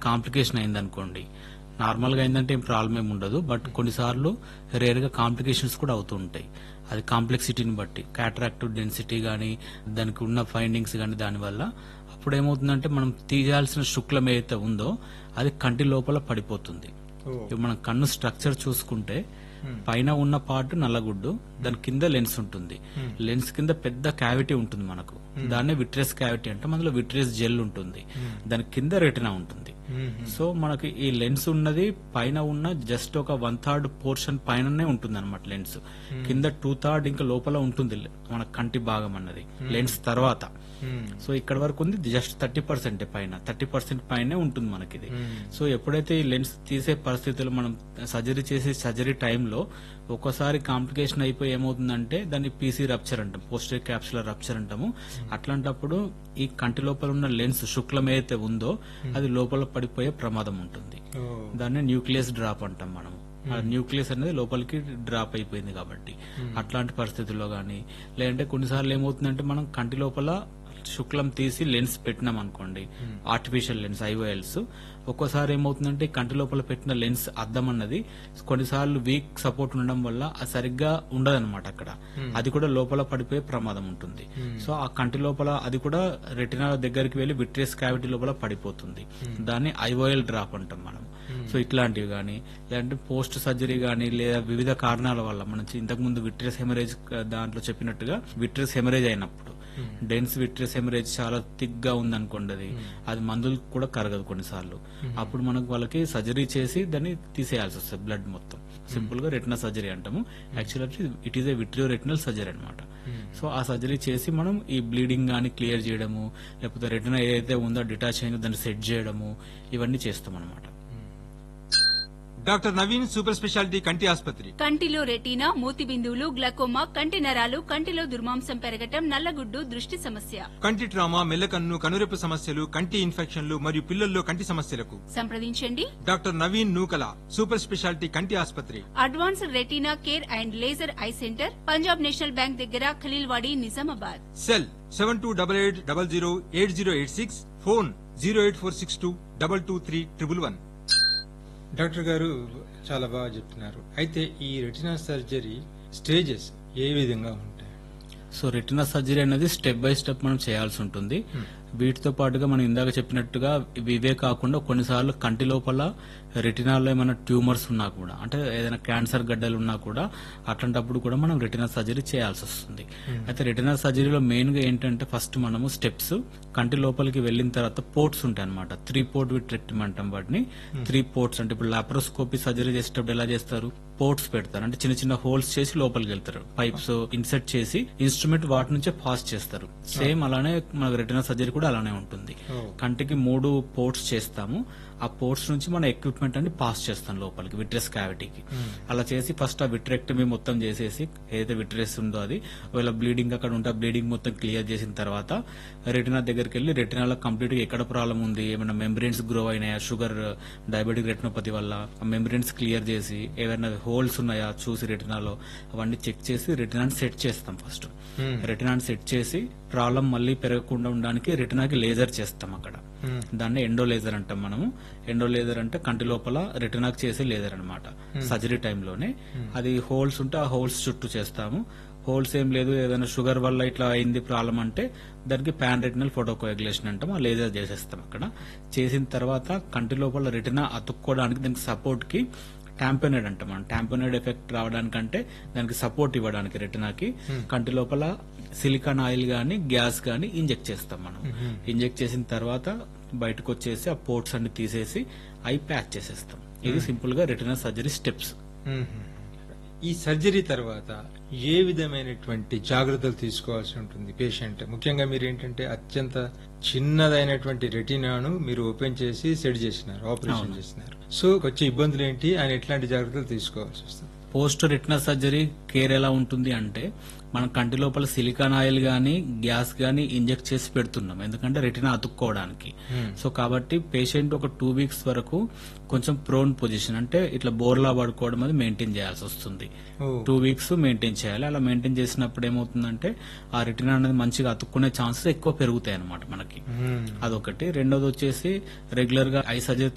Complication అయిందనుకోండి normal గా అయిందంటే ఏం ప్రాబ్లం ఏమి ఉండదు బట్ కొన్నిసార్లు రేర్ గా కాంప్లికేషన్స్ కూడా అవుతూ ఉంటాయి అది కాంప్లెక్సిటీని బట్టి కాట్రాక్టివ్ డెన్సిటీ గానీ దానికి ఉన్న ఫైండింగ్స్ గానీ దానివల్ల అప్పుడు ఏమవుతుందంటే మనం తీయాల్సిన శుక్లం ఏదైతే ఉందో అది కంటి లోపల పడిపోతుంది ఇప్పుడు మనం కన్ను స్ట్రక్చర్ చూసుకుంటే పైన ఉన్న పార్ట్ నల్లగుడ్డు దాని కింద లెన్స్ ఉంటుంది లెన్స్ కింద పెద్ద క్యావిటీ ఉంటుంది మనకు దాన్నే విట్రెస్ క్యావిటీ అంటే అందులో విట్రెస్ జెల్ ఉంటుంది దాని కింద రెటినా ఉంటుంది సో మనకి ఈ లెన్స్ ఉన్నది పైన ఉన్న జస్ట్ ఒక వన్ థర్డ్ పోర్షన్ పైననే ఉంటుంది అనమాట లెన్స్ కింద టూ థర్డ్ ఇంకా లోపల ఉంటుంది మన కంటి భాగం అన్నది లెన్స్ తర్వాత సో ఇక్కడ వరకు ఉంది జస్ట్ థర్టీ పర్సెంట్ పైన థర్టీ పర్సెంట్ పైనే ఉంటుంది మనకి ఇది సో ఎప్పుడైతే ఈ లెన్స్ తీసే పరిస్థితుల్లో మనం సర్జరీ చేసే సర్జరీ టైంలో ఒక్కోసారి కాంప్లికేషన్ అయిపోయి ఏమవుతుందంటే దాన్ని పీసీ రప్చర్ అంటాం పోస్టర్ క్యాప్సులర్ రప్చర్ అంటాము అట్లాంటప్పుడు ఈ కంటి లోపల ఉన్న లెన్స్ శుక్లం ఏదైతే ఉందో అది లోపల పడిపోయే ప్రమాదం ఉంటుంది దాన్ని న్యూక్లియస్ డ్రాప్ అంటాం మనం ఆ న్యూక్లియస్ అనేది లోపలికి డ్రాప్ అయిపోయింది కాబట్టి అట్లాంటి పరిస్థితుల్లో గానీ లేదంటే కొన్నిసార్లు ఏమవుతుందంటే మనం కంటి లోపల శుక్లం తీసి లెన్స్ పెట్టినాం అనుకోండి ఆర్టిఫిషియల్ లెన్స్ ఐఓఎల్స్ ఒక్కోసారి ఏమవుతుందంటే కంటి లోపల పెట్టిన లెన్స్ అద్దం అన్నది కొన్నిసార్లు వీక్ సపోర్ట్ ఉండడం వల్ల అది సరిగ్గా ఉండదన్నమాట అక్కడ అది కూడా లోపల పడిపోయే ప్రమాదం ఉంటుంది సో ఆ కంటి లోపల అది కూడా రెటినా దగ్గరికి వెళ్లి విట్రియస్ క్యావిటీ లోపల పడిపోతుంది దాన్ని ఐఓఎల్ డ్రాప్ అంటాం మనం సో ఇట్లాంటివి కానీ లేదంటే పోస్ట్ సర్జరీ కానీ లేదా వివిధ కారణాల వల్ల మనం ఇంతకు ముందు విట్రియస్ హెమరేజ్ దాంట్లో చెప్పినట్టుగా విట్రియస్ హెమరేజ్ అయినప్పుడు డెన్స్ విట్రియస్ హెమరేజ్ చాలా థిక్ గా ఉందనుకోండి అది అది మందులు కూడా కరగదు కొన్నిసార్లు అప్పుడు మనకు వాళ్ళకి సర్జరీ చేసి దాన్ని తీసేయాల్సి వస్తుంది బ్లడ్ మొత్తం సింపుల్ గా రెటినా సర్జరీ అంటాము actually it is a vitreo retinal surgery అనమాట సో ఆ సర్జరీ చేసి మనం ఈ బ్లీడింగ్ గానీ క్లియర్ చేయడము లేకపోతే రెటినా ఏదైతే ఉందో డిటాచ్ అయిందో దాన్ని సెట్ చేయడము ఇవన్నీ చేస్తాం అనమాట డాక్టర్ నవీన్ సూపర్ స్పెషాలిటీ కంటి ఆసుపత్రి కంటిలో రెటీనా మూతి బిందువులు గ్లకోమా కంటి నరాలు కంటిలో దుర్మాంసం పెరగటం నల్లగుడ్డు దృష్టి సమస్య కంటి ట్రామా మెల్లకన్ను కనురెప్పు సమస్యలు కంటి ఇన్ఫెక్షన్లు మరియు పిల్లల్లో కంటి సమస్యలకు సంప్రదించండి doctor Naveen Nukala super speciality కంటి ఆసుపత్రి advanced retina care and laser eye centre Punjab national bank దగ్గర Khaleelwadi Nizamabad cell seven two double eight double zero eight zero eight six phone zero eight four six two double two three triple one doctor గారు చాలా బాగా చెప్తున్నారు అయితే ఈ retina surgery stages ఏ విధంగా ఉంటాయి సో రెటినా సర్జరీ అనేది స్టెప్ బై స్టెప్ మనం చేయాల్సి ఉంటుంది వీటితో పాటుగా మనం ఇందాక చెప్పినట్టుగా ఇవి ఇవే కాకుండా కొన్నిసార్లు కంటి లోపల రెటినాలో ఏమైనా ట్యూమర్స్ ఉన్నా కూడా అంటే ఏదైనా క్యాన్సర్ గడ్డలు ఉన్నా కూడా అట్లాంటప్పుడు కూడా మనం రెటినా సర్జరీ చేయాల్సి వస్తుంది అయితే రెటినా సర్జరీలో మెయిన్ గా ఏంటంటే ఫస్ట్ మనము స్టెప్స్ కంటి లోపలికి వెళ్ళిన తర్వాత పోర్ట్స్ ఉంటాయి అనమాట త్రీ పోర్ట్ విట్రెక్టమ్ అంటాం వాటిని త్రీ పోర్ట్స్ అంటే ఇప్పుడు లాప్రోస్కోపీ సర్జరీ చేసేటప్పుడు ఎలా చేస్తారు పోర్ట్స్ పెడతారు అంటే చిన్న చిన్న హోల్స్ చేసి లోపలికి వెళ్తారు పైప్స్ ఇన్సర్ట్ చేసి ఇన్స్ట్రుమెంట్ వాటి నుంచే పాస్ చేస్తారు సేమ్ అలానే మన రెటినా సర్జరీ కూడా అలానే ఉంటుంది కంటికి మూడు పోర్ట్స్ చేస్తాము ఆ పోర్ట్స్ నుంచి మన ఎక్విప్మెంట్ అన్ని పాస్ చేస్తాం లోపలికి విట్రెస్ క్యావిటీకి అలా చేసి ఫస్ట్ ఆ విట్రెక్టమీ మొత్తం చేసేసి ఏదైతే విట్రెస్ ఉందో అది ఒకవేళ బ్లీడింగ్ అక్కడ ఉంటే బ్లీడింగ్ మొత్తం క్లియర్ చేసిన తర్వాత రెటినా దగ్గరికి వెళ్ళి రెటినాలో కంప్లీట్ గా ఎక్కడ ప్రాబ్లం ఉంది ఏమైనా మెమరీన్స్ గ్రో అయినాయా షుగర్ డయాబెటిక్ రెటినోపతి వల్ల ఆ మెమరీన్స్ క్లియర్ చేసి ఏమైనా హోల్స్ ఉన్నాయా చూసి రెటినాలో అవన్నీ చెక్ చేసి రెటినాని సెట్ చేస్తాం ఫస్ట్ రెటినాని సెట్ చేసి ప్రాబ్లం మళ్ళీ పెరగకుండా ఉండడానికి రెటినాకి లేజర్ చేస్తాం అక్కడ దాన్ని ఎండో లేజర్ అంటాం మనము ఎండో లేజర్ అంటే కంటి లోపల రెటినాకి చేసే లేజర్ అనమాట సర్జరీ టైంలోనే అది హోల్స్ ఉంటే ఆ హోల్స్ చుట్టూ చేస్తాము హోల్స్ ఏం లేదు ఏదైనా షుగర్ వల్ల ఇట్లా అయింది ప్రాబ్లం అంటే దానికి పాన్ రెటినల్ ఫోటోకోయాగులేషన్ అంటాం ఆ లేజర్ చేసేస్తాం అక్కడ చేసిన తర్వాత కంటి లోపల రెటినా అతుక్కోవడానికి దానికి సపోర్ట్ కి టాంపోనైడ్ అంటాం మనం టాంపోనైడ్ ఎఫెక్ట్ రావడానికంటే దానికి సపోర్ట్ ఇవ్వడానికి రెటినాకి కంటి లోపల సిలికాన్ ఆయిల్ గాని గ్యాస్ గాని ఇంజెక్ట్ చేస్తాం మనం ఇంజెక్ట్ చేసిన తర్వాత బయటకు వచ్చేసి ఆ పోర్ట్స్ అన్ని తీసేసి ఐ ప్యాక్ చేసేస్తాం ఇది సింపుల్ గా రెటినా సర్జరీ స్టెప్స్ ఈ సర్జరీ తర్వాత ఏ విధమైనటువంటి జాగ్రత్తలు తీసుకోవాల్సి ఉంటుంది పేషెంట్ ముఖ్యంగా మీరు ఏంటంటే అత్యంత చిన్నదైనటువంటి రెటినాను మీరు ఓపెన్ చేసి సెట్ చేసినారు ఆపరేషన్ చేసినారు సో వచ్చే ఇబ్బందులు ఏంటి ఆయన ఎట్లాంటి జాగ్రత్తలు తీసుకోవాల్సి వస్తుంది పోస్ట్ రెటినా సర్జరీ కేర్ ఎలా ఉంటుంది అంటే మనం కంటి లోపల సిలికాన్ ఆయిల్ గాని గ్యాస్ గాని ఇంజెక్ట్ చేసి పెడుతున్నాం ఎందుకంటే రెటినా అతుక్కోవడానికి సో కాబట్టి పేషెంట్ ఒక టూ వీక్స్ వరకు కొంచెం ప్రోన్ పొజిషన్ అంటే ఇట్లా బోర్లా పడుకోవడం అది మెయింటైన్ చేయాల్సి వస్తుంది ఓ. టూ వీక్స్ మెయింటైన్ చేయాలి అలా మెయింటైన్ చేసినప్పుడు ఏమవుతుందంటే ఆ రెటినా అనేది మంచిగా అతుక్కునే ఛాన్సెస్ ఎక్కువ పెరుగుతాయి అనమాట మనకి మ్మ్. అదొకటి రెండోది వచ్చేసి రెగ్యులర్ గా ఐ సర్జరీ